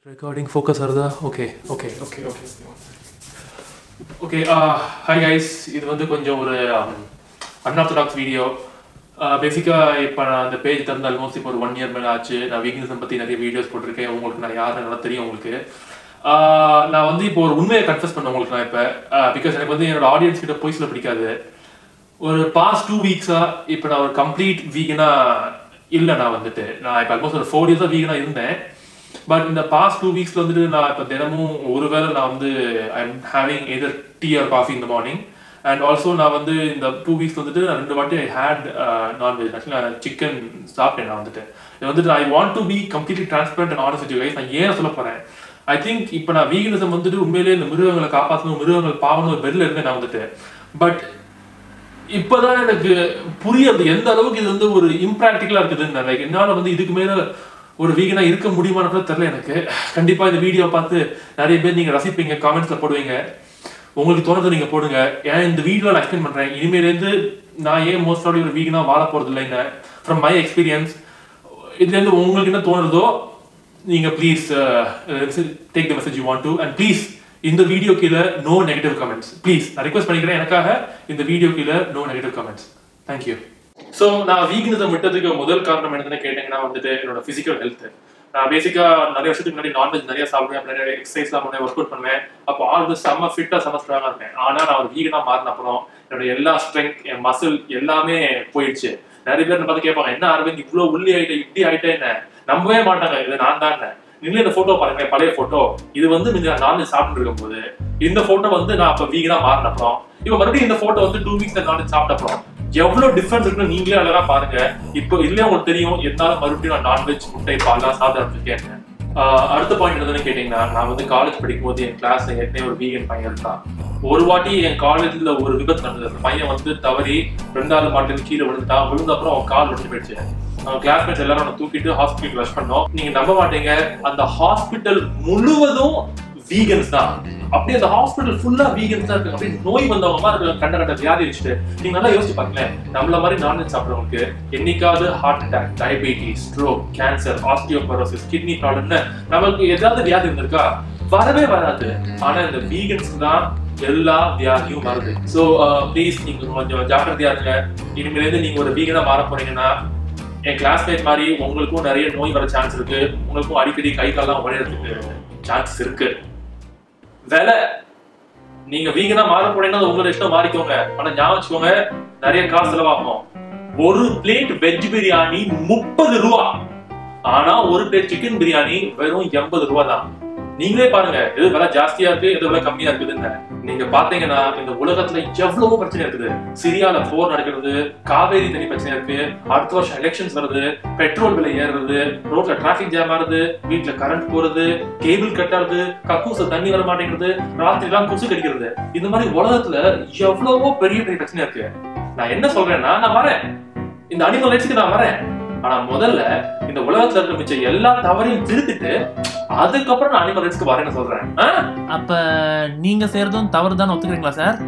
Recording focus ஆகுதா okay okay okay okay okay hi guys இது வந்து கொஞ்சம் ஒரு அன்ஆர்த்தடாக்ஸ் வீடியோ பேசிக்காக இப்போ நான் அந்த பேஜ் திறந்து ஆல்மோஸ்ட் இப்போ ஒரு ஒன் இயர் மேலே ஆச்சு நான் வீக்னஸை பற்றி நிறைய வீடியோஸ் போட்டிருக்கேன் உங்களுக்கு நான் யார் நல்லா தெரியும் உங்களுக்கு ஆஹ் நான் வந்து இப்போ ஒரு உண்மையை கன்ஃபஸ் பண்ண உங்களுக்கு நான் இப்போ பிகாஸ் எனக்கு வந்து என்னோட ஆடியன்ஸ் கிட்ட போய் சொல்ல பிடிக்காது ஒரு பாஸ்ட் டூ வீக்ஸா இப்போ நான் ஒரு கம்ப்ளீட் வீகனா இல்லை நான் வந்துட்டு நான் இப்போ ஆல்மோஸ்ட் ஒரு ஃபோர் இயர்ஸாக வீகனா இருந்தேன் பட் இந்த பாஸ்ட் டூ வீக்ஸ்ல வந்துட்டு நான் இப்போ தினமும் ஒருவேளை நான் வந்து I am having either tea or coffee இந்த மார்னிங் அண்ட் ஆல்சோ நான் வந்து இந்த டூ வீக்ஸ் வந்துட்டு நான் ரெண்டு வாட்டி ஐ ஹேட் நான்வெஜ் ஆக்சுவலி நான் சிக்கன் சாப்பிட்டேன் நான் வந்துட்டு இது வந்துட்டு I want to be completely transparent and honest with guys நான் ஏன் சொல்ல போறேன் ஐ திங்க் இப்போ நான் வீகனிசம் வந்துட்டு உண்மையிலேயே இந்த மிருகங்களை காப்பாற்றணும் மிருகங்கள் பாவணும் வெளில இருந்தேன் நான் வந்துட்டு பட் இப்பதான் எனக்கு புரியுது எந்த அளவுக்கு இது வந்து ஒரு இம்ப்ராக்டிக்கலா இருக்குதுன்னு லைக் என்னால வந்து இதுக்கு மேல ஒரு வீகனா இருக்க முடியுமான்னு தெரியல எனக்கு கண்டிப்பா இந்த வீடியோ பார்த்து நிறைய பேர் நீங்க ரசிப்பீங்க காமெண்ட்ஸ்ல போடுவீங்க உங்களுக்கு தோணுது நீங்க போடுங்க ஏன் இந்த வீடியோ நான் எக்ஸ்பிளைன் பண்றேன் இனிமேலேருந்து நான் ஏன் மோஸ்ட் ஆஃப் ஒரு வீகனா வாழ போறது இல்லைங்க ஃப்ரம் மை எக்ஸ்பீரியன்ஸ் இதுல இருந்து உங்களுக்கு என்ன தோணுதோ நீங்க please take the message you want to and please இந்த வீடியோ கீழே நோ நெகட்டிவ் கமெண்ட்ஸ் ப்ளீஸ் நான் ரிக்வஸ்ட் பண்ணிக்கிறேன் எனக்காக இந்த வீடியோ கீழே no negative comments thank you so நான் வீக்னஸை விட்டதுக்கு முதல் காரணம் என்னதுன்னு கேட்டீங்கன்னா வந்துட்டு என்னோட ஃபிசிக்கல் ஹெல்த் நான் பேசிக்கா நிறைய வருஷத்துக்கு முன்னாடி நான்வெஜ் நிறைய சாப்பிடுவேன் நிறைய எக்ஸசைஸ்லாம் பண்ணுவேன் ஒர்க் அவுட் பண்ணுவேன் அப்போ ஆல்வேஸ் செம்ம ஃபிட்டா செம்ம ஸ்ட்ராங்கா இருப்பேன் ஆனா நான் ஒரு வீகனா மாறின அப்புறம் என்னோட எல்லா ஸ்ட்ரென்த் என் மசில் எல்லாமே போயிடுச்சு நிறைய பேர் என்ன பார்த்து கேட்பாங்க என்ன அரவிந்த் இவ்வளவு உள்ளி ஆயிட்டேன் இப்படி ஆயிட்டேன் என்ன நம்பவே மாட்டாங்க இது நான் தான் நீங்களே இந்த போட்டோ பாருங்க பழைய போட்டோ இது வந்து நான் நான்வெஜ் சாப்பிட்டு இருக்கும் போது இந்த போட்டோ வந்து நான் அப்ப வீகனா மாறின அப்புறம் இப்ப மறுபடியும் இந்த போட்டோ வந்து டூ வீக்ஸ் நான்வெஜ் சாப்பிட்ட அப்புறம் எவ்வளவு டிஃபரன்ஸ் இருக்குன்னு நீங்களே அழகா பாருங்க இப்போ இதுலயே உங்களுக்கு தெரியும் என்னால மறுபடியும் நான் நான்வெஜ் முட்டை பால்லாம் சாப்பிட ஆரம்பிச்சிருக்கேன் ஆஹ் அடுத்த பாயிண்ட் என்னதுன்னு கேட்டீங்கன்னா நான் வந்து காலேஜ் படிக்கும் போது என் கிளாஸ்ல ஏற்கனவே ஒரு வீகன் பையன் இருந்தான் ஒரு வாட்டி என் காலேஜ்ல ஒரு விபத்து நடந்தது அந்த பையன் வந்து தவறி ரெண்டாவது மாட்டில் கீழே விழுந்துட்டான் விழுந்த அப்புறம் அவன் கால் விட்டு போயிடுச்சு அவன் கிளாஸ்மேட்ஸ் எல்லாரும் அவனை தூக்கிட்டு ஹாஸ்பிட்டல் ரஷ் பண்ணோம் நீங்க நம்ப மாட்டீங்க அந்த ஹாஸ்பிட்டல் முழுவதும் வீகன்ஸ் தான் அப்படியே அந்த ஹாஸ்பிட்டல் ஃபுல்லா வீகன்ஸ் தான் இருக்கு அப்படியே நோய் வந்தவங்க மாதிரி இருக்காங்க, கண்ட கண்ட வியாதி வச்சுட்டு நீங்க நல்லா யோசிச்சு பாருங்களேன் நம்மள மாதிரி நான்வெஜ் சாப்பிடுறவங்களுக்கு என்னைக்காவது heart attack diabetes stroke cancer osteoporosis kidney ப்ராப்ளம்னு நமக்கு ஏதாவது வியாதி இருந்திருக்கா வரவே வராது ஆனா இந்த வீகன்ஸ் தான் எல்லா வியாதியும் வருது ஸோ ப்ளீஸ் நீங்க கொஞ்சம் ஜாக்கிரதையா இருங்க இனிமேலேருந்து நீங்க ஒரு வீகனா மாற போறீங்கன்னா என் கிளாஸ்மேட் மாதிரி உங்களுக்கும் நிறைய நோய் வர சான்ஸ் இருக்கு உங்களுக்கும் அடிக்கடி கை கால்லாம் உடையறதுக்கு சான்சஸ் இருக்கு விலை நீங்க வீகனா மாற போனீங்கன்னா அது உங்களோட இஷ்டம் மாறிக்கோங்க ஆனா ஞாபகம் வச்சுக்கோங்க நிறைய காசு செலவாகும் ஒரு பிளேட் வெஜ் பிரியாணி முப்பது ரூபா ஆனா ஒரு பிளேட் சிக்கன் பிரியாணி வெறும் எண்பது ரூபா தான் நீங்களே பாருங்க எது விலை ஜாஸ்தியா இருக்கு எது விலை கம்மியா இருக்குதுன்னு நீங்க பாத்தீங்கன்னா இந்த உலகத்துல எவ்வளவோ பிரச்சனை இருக்குது சிரியால போர் நடக்கிறது காவேரி தண்ணி பிரச்சனை இருக்கு அடுத்த வருஷம் எலெக்ஷன்ஸ் வருது பெட்ரோல் விலை ஏறுறது ரோட்ல டிராபிக் ஜாம் ஆகுது வீட்டுல கரண்ட் போறது கேபிள் கட் ஆகுது கக்கூச தண்ணி வர மாட்டேங்குது ராத்திரி எல்லாம் கொசு கடிக்கிறது இந்த மாதிரி உலகத்துல எவ்வளவோ பெரிய பெரிய பிரச்சனை இருக்கு நான் என்ன சொல்றேன்னா நான் வரேன் இந்த அனிமல் ரைட்ஸ்க்கு நான் வரேன் ஆனா முதல்ல இந்த உலகத்துல இருக்க மிச்ச எல்லா தவறையும் திருத்திட்டு அதுக்கப்புறம் நான் அனிமல் ரைட்ஸ்க்கு வரேன்னு சொல்றேன் ஆ? அப்ப நீங்க செய்யறதும் தவறு தான் ஒத்துக்கிறீங்களா சார்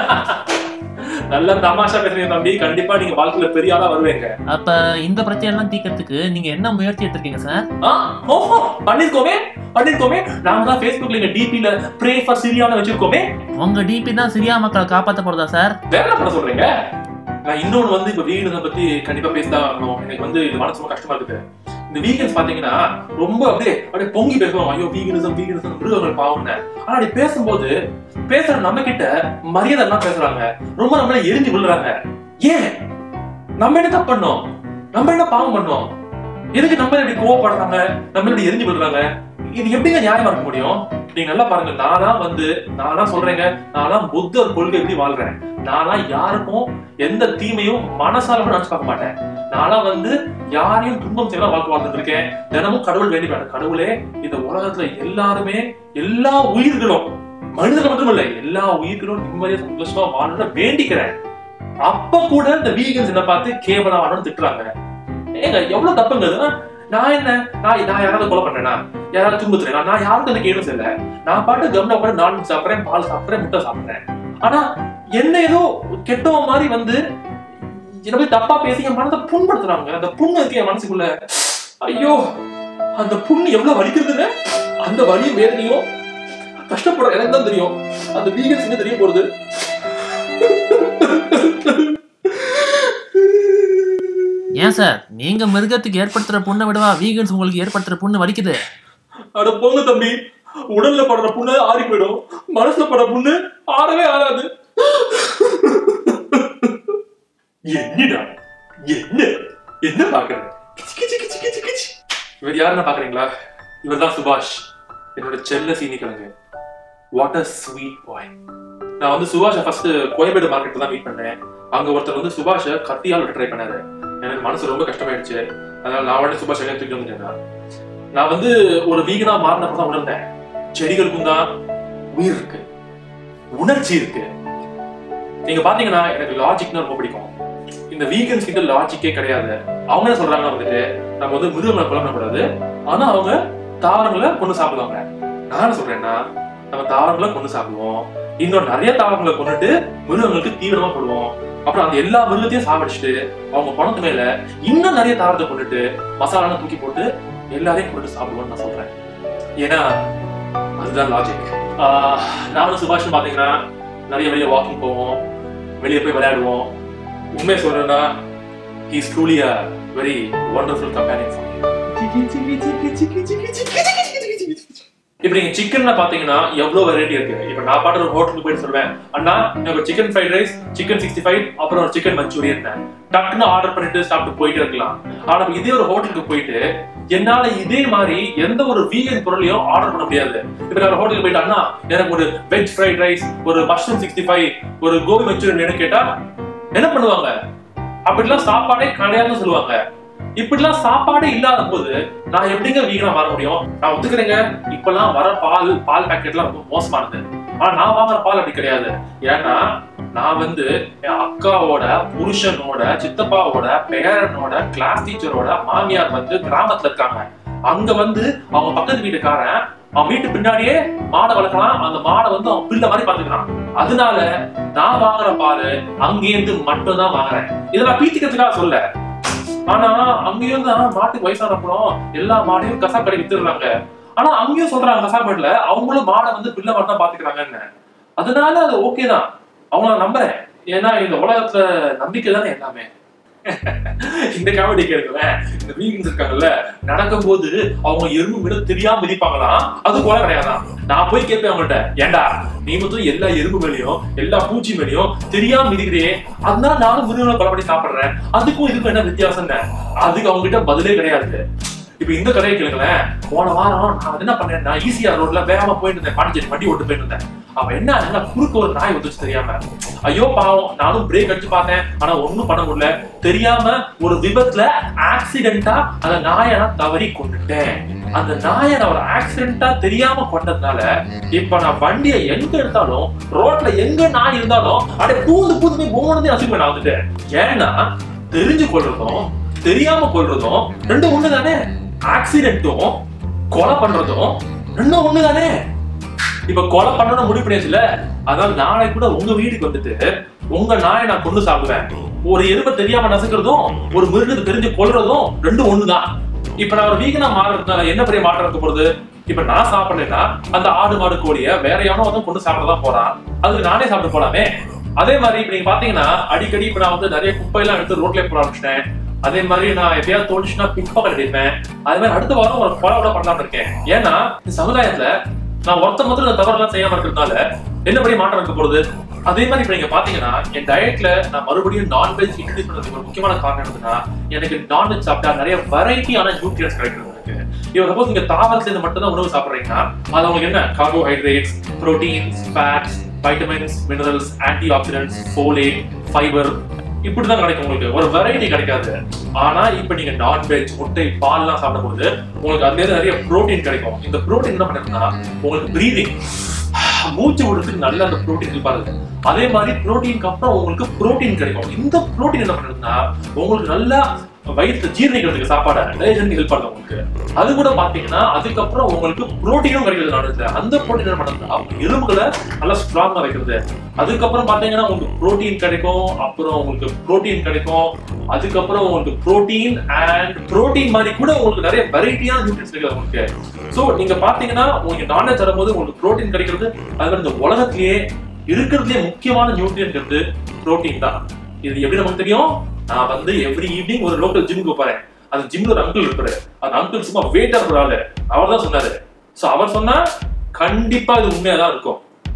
நல்ல தமாஷா பேசுறீங்க தம்பி கண்டிப்பா நீங்க வாழ்க்கையில பெரிய ஆளா வருவீங்க அப்ப இந்த பிரச்சனை எல்லாம் தீர்க்கறதுக்கு நீங்க என்ன முயற்சி எடுத்திருக்கீங்க சார் ஆ, ஓஹோ பண்ணிருக்கோமே பண்ணிருக்கோமே நாம தான் Facebookல எங்க டிபில ப்ரே ஃபார் சிரியான்னு வச்சிருக்கோமே உங்க டிபி தான் சிரியா மக்களை காப்பாத்த போறதா சார் வேற என்ன பண்ண சொல்றீங்க நான் இன்னொன்னு வந்து இப்ப வீகனை பத்தி கண்டிப்பா பேசதான் ஆகணும் எனக்கு வந்து இது மனசு ரொம்ப கஷ்டமா இருக்குது இந்த வீகன்ஸ் பாத்தீங்கன்னா ரொம்ப அப்படியே அப்படியே பொங்கி பேசுவாங்க ஐயோ வீகனிசம் வீகனிசம் மிருகங்கள் பாவம்னு ஆனா அப்படி பேசும்போது பேசுற நம்ம கிட்ட மரியாதை எல்லாம் பேசுறாங்க ரொம்ப நம்மள எரிஞ்சு விழுறாங்க ஏன் நம்ம என்ன தப்பு பண்ணோம் நம்ம என்ன பாவம் பண்ணோம் எதுக்கு நம்ம இப்படி கோவப்படுறாங்க நம்ம இப்படி எரிஞ்சு விழுறாங்க இது எப்படிங்க நியாயமா இருக்க முடியும் நீங்க நல்லா பாருங்க நானா வந்து நானா சொல்றேங்க நானா புத்தர் கொள்கை எப்படி வாழ்றேன் நானா யாருக்கும் எந்த தீமையும் மனசால கூட நினைச்சு பார்க்க மாட்டேன் நானா வந்து யாரையும் துன்பம் செய்யலாம் வாழ்க்கை வாழ்ந்துட்டு இருக்கேன் தினமும் கடவுள் வேண்டி பாரு கடவுளே இந்த உலகத்துல எல்லாருமே எல்லா உயிர்களும் மனிதர்கள் மட்டும் இல்ல எல்லா உயிர்களும் நிம்மதியா சந்தோஷமா வாழணும்னு வேண்டிக்கிறேன் அப்ப கூட இந்த வீகன்ஸ் என்ன பார்த்து கேவலமானு திட்டுறாங்க ஏங்க எவ்வளவு தப்புங்க இது? நான் என்ன நான் நான் யாராவது கொலை பண்ணேனா யாராவது துன்புத்துறேன் நான் யாருக்கும் இந்த கேள்வி செய்யல நான் பாட்டு கவனம் கூட நான் சாப்பிடுறேன் பால் சாப்பிடுறேன் முட்டை சாப்பிடுறேன் ஆனா என்ன ஏதோ கெட்டவன் மாதிரி வந்து என்ன போய் தப்பா பேசி என் மனதை புண்படுத்துறாங்க அந்த புண்ணு இருக்கு என் மனசுக்குள்ள ஐயோ அந்த புண்ணு எவ்வளவு வலிக்கிறதுன்னு அந்த அந்த வலியும் வேதனையும் கஷ்டப்படுற எனக்கு தான் தெரியும் அந்த வீகன்ஸ் தெரிய போறது ஏன் சார் நீங்க மிருகத்துக்கு ஏற்படுத்துற புண்ணை விடவா வீகன்ஸ் உங்களுக்கு ஏற்படுத்துற புண்ணு வலிக்குது அட போங்க தம்பி உடல்ல படுற புண்ணு ஆறி போயிடும் மனசுல படுற புண்ணு ஆறவே ஆறாது என்னடா என்ன என்ன பாக்குற கிச்சு, கிச்சு, கிச்சு, கிச்சு, கிச்சு. இவர் யாருன்னு பாக்குறீங்களா இவர் தான் சுபாஷ் என்னோட செல்ல சீனி கிழங்கு வாட் அ ஸ்வீட் பாய் நான் வந்து சுபாஷை ஃபர்ஸ்ட் கோயம்பேடு மார்க்கெட்ல தான் மீட் பண்ணேன் அங்க ஒருத்தர் வந்து சுபாஷை கத்தியால் ட்ரை பண்ணாரு எனக்கு மனசு ரொம்ப கஷ்டமாயிடுச்சு அதனால நான் உடனே சுபாஷ் எல்லாம் தூக்கி வந்துட்டேன் நான் வந்து ஒரு வீகனா மாறினப்ப தான் உணர்ந்தேன் செடிகளுக்கும் தான் உயிர் இருக்கு உணர்ச்சி இருக்கு நீங்க பாத்தீங்கன்னா எனக்கு லாஜிக்னா ரொம்ப பிடிக்கும் இந்த வீகன்ஸ் கிட்ட லாஜிக்கே கிடையாது அவங்க என்ன சொல்றாங்கன்னா வந்துட்டு நம்ம வந்து மிருகங்களை கொலை பண்ணக்கூடாது ஆனா அவங்க தாவரங்களை கொண்டு சாப்பிடுவாங்க நான் என்ன சொல்றேன்னா நம்ம தாவரங்களை கொண்டு சாப்பிடுவோம் இன்னும் நிறைய தாவரங்களை கொண்டுட்டு மிருகங்களுக்கு தீவிரமா போடுவோம் அப்புறம் அந்த எல்லா மிருகத்தையும் சாப்பிடுச்சுட்டு அவங்க பணத்து மேல இன்னும் நிறைய தாவரத்தை கொண்டுட்டு மசாலாலாம் தூக்கி போட்டு எல்லாரையும் கொண்டுட்டு சாப்பிடுவோம்னு நான் சொல்றேன் ஏன்னா அதுதான் லாஜிக் நானும் சுபாஷும் பாத்தீங்கன்னா நிறைய வெளியே வாக்கிங் போவோம் வெளியே போய் விளையாடுவோம் உண்மையை சொல்றேன்னா he's truly a very wonderful companion for இப்ப நீங்க சிக்கன்ல பாத்தீங்கன்னா எவ்வளவு வெரைட்டி இருக்கு இப்ப நான் பாட்டு ஒரு ஹோட்டலுக்கு போயிட்டு சொல்லுவேன் அண்ணா எனக்கு chicken fried rice chicken sixty five அப்புறம் ஒரு சிக்கன் மஞ்சூரியன் டக்குன்னு ஆர்டர் பண்ணிட்டு சாப்பிட்டு போயிட்டு இருக்கலாம் ஆனா இதே ஒரு ஹோட்டலுக்கு போயிட்டு என்னால இதே மாதிரி எந்த ஒரு வீகன் பொருளையும் ஆர்டர் பண்ண முடியாது இப்ப நான் ஹோட்டலுக்கு போயிட்டு அண்ணா எனக்கு ஒரு வெஜ் ஃப்ரைட் ரைஸ் ஒரு மஷ்ரூம் சிக்ஸ்டி ஃபைவ் ஒரு கோபி மஞ்சூரியன் என்ன கேட்டா என்ன பண்ணுவாங்க அப்படிலாம் சாப்பாடே கிடையாதுன்னு சொல்லுவாங்க இப்படிலாம் சாப்பாடே இல்லாத போது நான் எப்படிங்க வீகனா மாற முடியும் நான் ஒத்துக்கிறேங்க இப்பெல்லாம் வர பால் பால் பாக்கெட்லாம் ரொம்ப மோசமானது ஆனா நான் வாங்குற பால் அப்படி கிடையாது ஏன்னா நான் வந்து என் அக்காவோட புருஷனோட சித்தப்பாவோட பேரனோட கிளாஸ் டீச்சரோட மாமியார் வந்து கிராமத்துல இருக்காங்க அங்க வந்து அவங்க பக்கத்து வீட்டுக்காரன் அவன் வீட்டு பின்னாடியே மாடை வளர்க்கலாம் அந்த மாடை வந்து அவன் பிள்ளை மாதிரி பாத்துக்கிறான் அதனால நான் வாங்குற பால் அங்கேருந்து மட்டும் தான் வாங்குறேன் இதை நான் பீத்திக்கிறதுக்காக சொல்ல ஆனா அங்கேயும் தான் மாட்டுக்கு வயசானப்பறம் எல்லா மாடையும் கசா கடை வித்துடுறாங்க ஆனா அங்கேயும் சொல்றாங்க கசாப்பேட்ல அவங்களும் மாடை வந்து பிள்ளை மாதிரி தான் பாத்துக்கிறாங்கன்னு அதனால அது ஓகே தான் அவங்க நான் நம்புறேன் ஏன்னா இந்த உலகத்துல நம்பிக்கை தானே எல்லாமே இந்த காமெடி கேளுங்களேன் இந்த வீகன்ஸ் இருக்காங்கல்ல நடக்கும்போது அவங்க எறும்பு விட தெரியாம மிதிப்பாங்களாம் அது போல கிடையாதான் நான் போய் கேட்பேன் அவங்கள்ட்ட ஏண்டா நீ மட்டும் எல்லா எறும்பு மேலேயும் எல்லா பூச்சி மேலேயும் தெரியாம மிதிக்கிறே அதனால நானும் மிருகங்களை கொலை பண்ணி சாப்பிடுறேன் அதுக்கும் இதுக்கும் என்ன வித்தியாசம் அதுக்கு அவங்க கிட்ட பதிலே கிடையாது இப்ப இந்த கதையை கேளுங்களேன் போன வாரம் நான் வந்து என்ன பண்ணேன்னா ஈஸியா ரோட்ல வேகமா போயிட்டு இருந்தேன் பாண்டிச்சேரி வண்டி ஓட்டு போயிட்டு இருந்தேன் அவன் என்ன ஆச்சுன்னா குறுக்க ஒரு நாய் வந்துச்சு தெரியாம ஐயோ பாவம் நானும் பிரேக் அடிச்சு பார்த்தேன் ஆனா ஒண்ணும் பண்ண முடியல தெரியாம ஒரு விபத்துல ஆக்சிடென்டா அந்த நாயை நான் தவறி கொண்டுட்டேன் அந்த நாயை நான் ஒரு ஆக்சிடென்டா தெரியாம கொண்டதுனால இப்ப நான் வண்டியை எங்க எடுத்தாலும் ரோட்ல எங்க நாய் இருந்தாலும் அப்படியே பூந்து பூந்து போய் போனதே அசுக்கு நான் வந்துட்டேன் ஏன்னா தெரிஞ்சு கொள்றதும் தெரியாம கொள்றதும் ரெண்டும் ஒண்ணு தானே ஆக்சிடென்ட்டும் கொலை பண்றதும் ரெண்டும் ஒண்ணு தானே இப்ப கொலை பண்ணணும் முடிவு பண்ணியாச்சுல அதான் நாளை கூட உங்க வீட்டுக்கு வந்துட்டு உங்க நாயை நான் கொண்டு சாப்பிடுவேன் ஒரு எருமை தெரியாம நசுக்கிறதும் ஒரு மிருகத்தை தெரிஞ்சு கொல்றதும் ரெண்டும் ஒண்ணுதான் இப்ப நான் ஒரு வீகனா மாறுறதுனால என்ன பெரிய மாற்றம் இருக்க போகுது இப்ப நான் சாப்பிடலைன்னா அந்த ஆடு மாடு கோழிய வேற எவனோ வந்து கொண்டு சாப்பிடதான் போறான் அதுக்கு நானே சாப்பிட்டு போலாமே அதே மாதிரி இப்ப நீங்க பாத்தீங்கன்னா அடிக்கடி இப்ப நான் வந்து நிறைய குப்பையெல்லாம் எடுத்து ரோட்ல போட ஆரம்பிச்சிட்டேன் அதே மாதிரி நான் எப்பயாவது தோணுச்சுன்னா பிக் பாக்கெட் அடிப்பேன் அதே மாதிரி அடுத்த வாரம் ஒரு கொலை விட பண்ணலாம்னு இருக்கேன் ஏன்னா இந்த சமுதாயத்துல நான் ஒருத்த மட்டும் இந்த தவறுலாம் செய்யாம இருக்கிறதுனால என்ன பெரிய மாற்றம் இருக்க போகுது அதே மாதிரி இப்ப நீங்க பாத்தீங்கன்னா என் டயட்ல நான் மறுபடியும் நான்வெஜ் இன்ட்ரடியூஸ் பண்ணதுக்கு ஒரு முக்கியமான காரணம் என்னதுன்னா எனக்கு நான்வெஜ் சாப்பிட்டா நிறைய வெரைட்டியான நியூட்ரியன்ஸ் கிடைக்கிறது எனக்கு இப்போ சப்போஸ் நீங்க தாவரத்துல இருந்து மட்டும் தான் உணவு சாப்பிடுறீங்கன்னா அது உங்களுக்கு என்ன carbohydrates proteins fats vitamins minerals anti oxidants folate fibre இப்படிதான் கிடைக்கும் உங்களுக்கு ஒரு வெரைட்டி கிடைக்காது ஆனா இப்ப நீங்க நான்வெஜ் முட்டை பால்லாம் சாப்பிடும்போது உங்களுக்கு அதுல இருந்து நிறைய புரோட்டீன் கிடைக்கும் இந்த புரோட்டீன் என்ன பண்ணுதுன்னா உங்களுக்கு பிரீதிங் மூச்சு விடுறதுக்கு நல்ல அந்த புரோட்டீன் பாருங்க அதே மாதிரி புரோட்டீனுக்கு அப்புறம் உங்களுக்கு புரோட்டீன் கிடைக்கும் இந்த புரோட்டீன் என்ன பண்ணுதுன்னா உங்களுக்கு நல்லா வயிற்று ஜீரணிக்கிறதுக்கு சாப்பாடு டைஜனுக்கு ஹெல்ப் பண்ணுது உங்களுக்கு அது கூட பாத்தீங்கன்னா அதுக்கப்புறம் உங்களுக்கு புரோட்டீனும் கிடைக்கிறது நாடுது அந்த புரோட்டீன் என்ன பண்ணுறது எலும்புகளை நல்லா ஸ்ட்ராங்கா வைக்கிறது அதுக்கப்புறம் பாத்தீங்கன்னா உங்களுக்கு புரோட்டீன் கிடைக்கும் அப்புறம் உங்களுக்கு புரோட்டீன் கிடைக்கும் அதுக்கப்புறம் உங்களுக்கு புரோட்டீன் அண்ட் புரோட்டீன் மாதிரி கூட உங்களுக்கு நிறைய வெரைட்டியான நியூட்ரியன்ஸ் கிடைக்குது உங்களுக்கு சோ நீங்க பாத்தீங்கன்னா உங்களுக்கு நான்வெஜ் தரும்போது உங்களுக்கு புரோட்டீன் கிடைக்கிறது அது மாதிரி இந்த உலகத்திலேயே இருக்கிறதுலே முக்கியமான நியூட்ரியன்ட் புரோட்டீன் தான் இது எப்படி நமக்கு தெரியும் நான் வந்து எவ்ரி ஈவினிங் ஒரு லோக்கல் ஜிம்முக்கு போறேன் அந்த ஜிம்ல ஒரு அங்கிள் இருப்பாரு அந்த அங்கிள் சும்மா வெயிட்டா இருக்கிற ஆளு அவர் தான் சொன்னாரு சோ அவர் சொன்னா கண்டிப்பா இது உண்மையா தான் இருக்கும்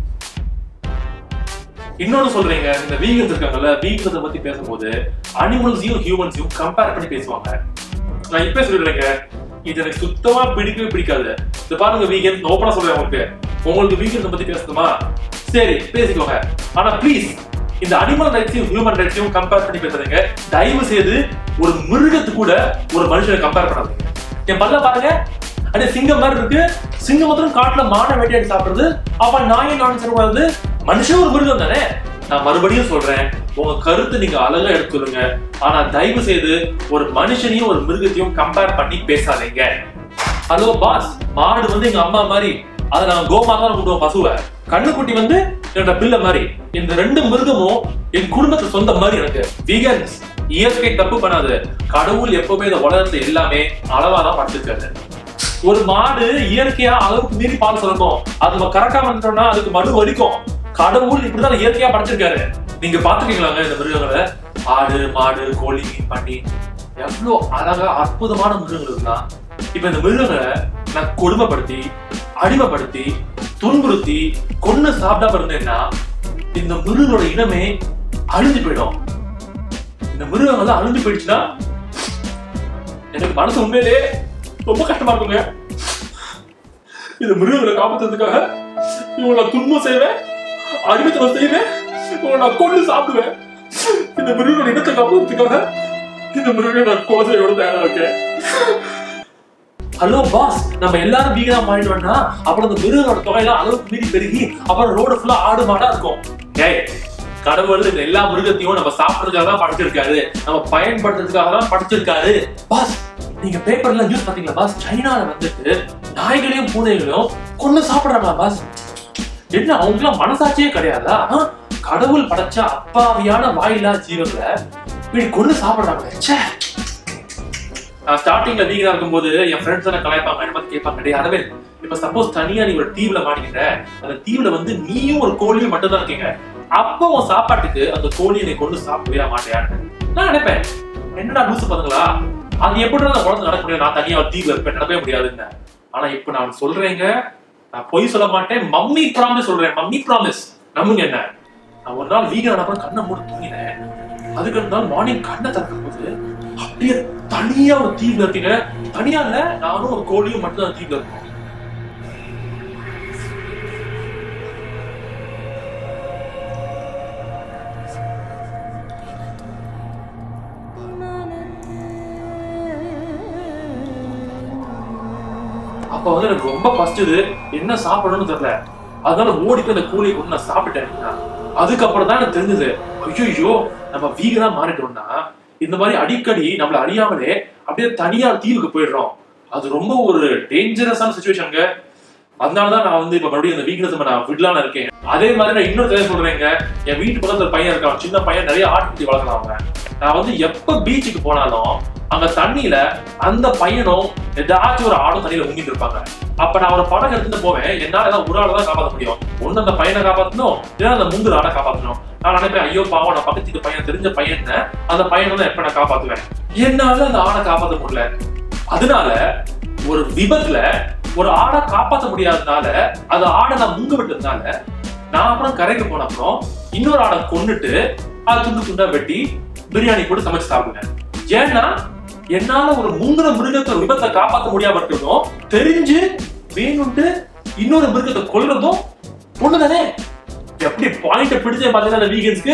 இன்னொன்னு சொல்றீங்க இந்த வீகன்ஸ் இருக்காங்கல்ல வீகன்ஸை பத்தி பேசும்போது அனிமல்ஸையும் ஹியூமன்ஸையும் கம்பேர் பண்ணி பேசுவாங்க நான் இப்ப சொல்லிடுறேங்க இது எனக்கு சுத்தமா பிடிக்கவே பிடிக்காது இது பாருங்க வீகன் ஓப்பனா சொல்றேன் உங்களுக்கு உங்களுக்கு வீகன்ஸ் பத்தி பேசணுமா சரி பேசிக்கோங்க ஆனா ப்ளீஸ் இந்த அனிமல் ரைட்ஸையும் ஹியூமன் ரைட்ஸையும் கம்பேர் பண்ணி பேசுறீங்க தயவு செய்து ஒரு மிருகத்து கூட ஒரு மனுஷனை கம்பேர் பண்ணாதீங்க என் பல்ல பாருங்க அடே சிங்கம் மாதிரி இருக்கு சிங்கம் மாத்திரம் காட்டுல மானை வேட்டையாடி சாப்பிடுறது அப்ப நாயும் நானும் சொல்லக்கூடாது மனுஷன் ஒரு மிருகம் தானே நான் மறுபடியும் சொல்றேன் உங்க கருத்து நீங்க அழகா எடுத்து சொல்லுங்க ஆனா தயவு செய்து ஒரு மனுஷனையும் ஒரு மிருகத்தையும் கம்பேர் பண்ணி பேசாதீங்க ஹலோ பாஸ் மாடு வந்து எங்க அம்மா மாதிரி அதை நான் கோமாதா கூப்பிடுவோம் பசுவை கண்ணுக்குட்டி வந்து என்னோட பிள்ளை மாதிரி இந்த ரெண்டு மிருகமும் என் குடும்பத்து சொந்த மாதிரி எனக்கு வீகன்ஸ் இயற்கை தப்பு பண்ணாது கடவுள் எப்பவுமே இந்த உலகத்துல எல்லாமே அளவா தான் படுத்திருக்காரு ஒரு மாடு இயற்கையா அளவுக்கு மீறி பால் சுரக்கும் அது நம்ம கரெக்டா வந்துட்டோம்னா அதுக்கு மடு வலிக்கும் கடவுள் இப்படிதான் இயற்கையா படைச்சிருக்காரு நீங்க பாத்துக்கீங்களாங்க இந்த மிருகங்களை ஆடு மாடு கோழி மீன் பண்ணி எவ்வளவு அழகா அற்புதமான மிருகங்கள் இருந்தா இப்ப இந்த மிருகங்களை நான் கொடுமைப்படுத்தி அடிமைப்படுத்தி துன்புறுத்தி கொன்னு சாப்பிடாம இருந்தேன்னா இந்த மிருகங்களோட இனமே அழிஞ்சு போயிடும் இந்த மிருகங்கள் அழிஞ்சு போயிடுச்சுன்னா எனக்கு மனசு உண்மையிலே ரொம்ப கஷ்டமா இருக்குங்க இந்த மிருகங்களை காப்பாத்துறதுக்காக இவங்களை நான் துன்பம் செய்வேன் அடிமைத்தனம் செய்வேன் இவங்களை நான் கொண்டு சாப்பிடுவேன் இந்த மிருகங்களோட இனத்தை காப்பாத்துறதுக்காக இந்த மிருகங்களை நான் கொலை செய்ய தயாரா இருக்கேன் ஹலோ பாஸ் நம்ம எல்லாரும் வீகனா மாறிட்டோம்னா அப்புறம் இந்த மிருகங்களோட தொகையெல்லாம் அளவுக்கு மீறி பெருகி அப்புறம் ரோடு ஃபுல்லா ஆடு மாடா இருக்கும் ஏய் கடவுள் இந்த எல்லா மிருகத்தையும் நம்ம சாப்பிடுறதுக்காக தான் படைச்சிருக்காரு நம்ம பயன்படுத்துறதுக்காக தான் படைச்சிருக்காரு பாஸ் நீங்க பேப்பர்ல நியூஸ் பாத்தீங்களா பாஸ் சைனால வந்துட்டு நாய்களையும் பூனைகளையும் கொண்டு சாப்பிடுறாங்களா பாஸ் என்ன அவங்களுக்குலாம் மனசாட்சியே கிடையாதா ஆ? கடவுள் படைச்ச அப்பாவியான வாயிலா ஜீவங்களை இப்படி கொண்டு சாப்பிடுறாங்க ச்சே நான் ஸ்டார்டிங்ல வீகனா இருக்கும்போது என் ஃப்ரெண்ட்ஸ் எல்லாம் கலாய்ப்பாங்க என்ன பார்த்து கேட்பாங்க டேய் அரவிந்த் இப்ப சப்போஸ் தனியா நீ ஒரு தீவுல மாட்டிக்கிட்ட அந்த தீவுல வந்து நீயும் ஒரு கோழியும் மட்டும் தான் இருக்கீங்க அப்போ உன் சாப்பாட்டுக்கு அந்த கோழியை நீ கொண்டு சாப்பிடவே மாட்டியான்னு நான் நினைப்பேன் என்னடா லூசு பண்ணுங்களா அது எப்படி அந்த குழந்தை நடக்க முடியும் நான் தனியா ஒரு தீவுல இருப்பேன் நடக்கவே முடியாதுன்னு ஆனா இப்ப நான் சொல்றேங்க நான் பொய் சொல்ல மாட்டேன் மம்மி ப்ராமிஸ் சொல்றேன் மம்மி ப்ராமிஸ் நம்புங்க என்ன நான் ஒரு நாள் வீகன் அப்புறம் கண்ணை மூடி தூங்கினேன் அதுக்கு அடுத்த நாள் மார்னிங் கண்ணை திறக்கும் போது அப்படியே தனியா ஒரு தீவுல இருக்கீங்க தனியா இல்ல நானும் ஒரு கோழியும் மட்டும் தான் தீவுல இருக்கோம் அப்ப வந்து எனக்கு ரொம்ப பசிச்சது என்ன சாப்பிடணும்னு தெரியல அதனால ஓடி போய் அந்த கோழியை கொண்டு நான் சாப்பிட்டேன் அதுக்கப்புறம் தான் எனக்கு தெரிஞ்சது ஐயோ நம்ம வீகனா மாறிட்டோம்னா இந்த மாதிரி அடிக்கடி நம்மள அறியாமலே அப்படியே தனியா தீவுக்கு போயிடுறோம் அது ரொம்ப ஒரு டேஞ்சரஸான சுச்சுவேஷனுங்க அதனாலதான் நான் வந்து இப்ப மறுபடியும் அந்த வீக்னஸ் நான் விடலான்னு இருக்கேன் அதே மாதிரி நான் இன்னொரு தடவை சொல்றேங்க என் வீட்டு பக்கத்துல ஒரு பையன் இருக்கான் சின்ன பையன் நிறைய ஆட்டுக்குட்டி வளர்க்கலாம் அவன் நான் வந்து எப்ப பீச்சுக்கு போனாலும் அங்க தண்ணியில அந்த பையனும் ஏதாச்சும் ஒரு ஆடும் தண்ணியில முங்கிட்டு இருப்பாங்க அப்ப நான் ஒரு படம் எடுத்துட்டு போவேன் என்னால ஏதாவது ஒரு ஆளை தான் காப்பாற்ற முடியும் ஒண்ணு அந்த பையனை காப்பாற்றணும் இல்லைன்னா அந்த முங்குற ஆளை காப்பாற்றணும் நான் நினைப்பேன் ஐயோ பாவம் நான் பக்கத்து வீட்டு பையன் தெரிஞ்ச பையன் அந்த பையனை தான் எப்ப நான் காப்பாத்துவேன் என்னால அந்த ஆடை காப்பாற்ற முடியல அதனால ஒரு விபத்துல ஒரு ஆடை காப்பாற்ற முடியாதனால அந்த ஆடை நான் முங்க விட்டதுனால நான் அப்புறம் கரைக்கு போன அப்புறம் இன்னொரு ஆடை கொன்னுட்டு அதை துண்டு துண்டா வெட்டி பிரியாணி போட்டு சமைச்சு சாப்பிடுவேன் ஏன்னா என்னால ஒரு முங்குற மிருகத்தை விபத்தை காப்பாற்ற முடியாம இருக்கிறதும் தெரிஞ்சு வேணும்ட்டு இன்னொரு மிருகத்தை கொல்றதும் ஒண்ணுதானே எப்படி பாயிண்ட பிடிச்சே பாத்தீங்கன்னா வீகன்ஸ்க்கு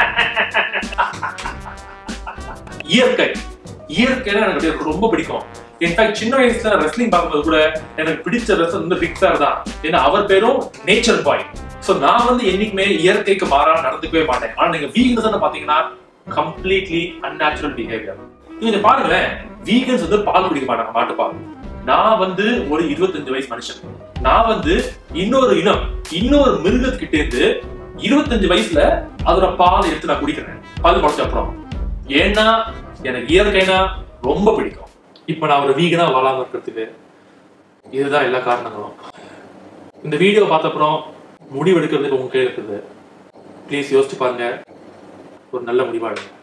இயற்கை இயற்கை எனக்கு அப்படியே ரொம்ப பிடிக்கும் இன்ஃபேக்ட் சின்ன வயசுல ரெஸ்லிங் பார்க்கும்போது கூட எனக்கு பிடிச்ச ரெஸ்லர் வந்து ரிக் சார் தான் ஏன்னா அவர் பேரும் நேச்சர் பாய் சோ நான் வந்து என்னைக்குமே இயற்கைக்கு மாறா நடந்துக்கவே மாட்டேன் ஆனா நீங்க வீகன்ஸ் பாத்தீங்கன்னா கம்ப்ளீட்லி அன்நேச்சுரல் பிஹேவியர் நீங்க பாருங்களேன் வீகன்ஸ் வந்து பால் குடிக்க மாட்டாங்க மாட்டுப்பால் நான் வந்து ஒரு இருபத்தஞ்சு வயசு மனுஷன் நான் வந்து இன்னொரு இனம் இன்னொரு மிருகத்துக்கிட்ட இருந்து இருபத்தஞ்சு வயசுல அதோட பால் எடுத்து நான் குடிக்கிறேன் பால் குடிச்ச அப்புறம் ஏன்னா எனக்கு இயற்கைனா ரொம்ப பிடிக்கும் இப்ப நான் ஒரு வீகனா வாழாம இருக்கிறதுக்கு இதுதான் எல்லா காரணங்களும் இந்த வீடியோ பார்த்த அப்புறம் முடிவு எடுக்கிறதுக்கு உங்க கையில் இருக்குது ப்ளீஸ் யோசிச்சு பாருங்க ஒரு நல்ல முடிவா எடுங்க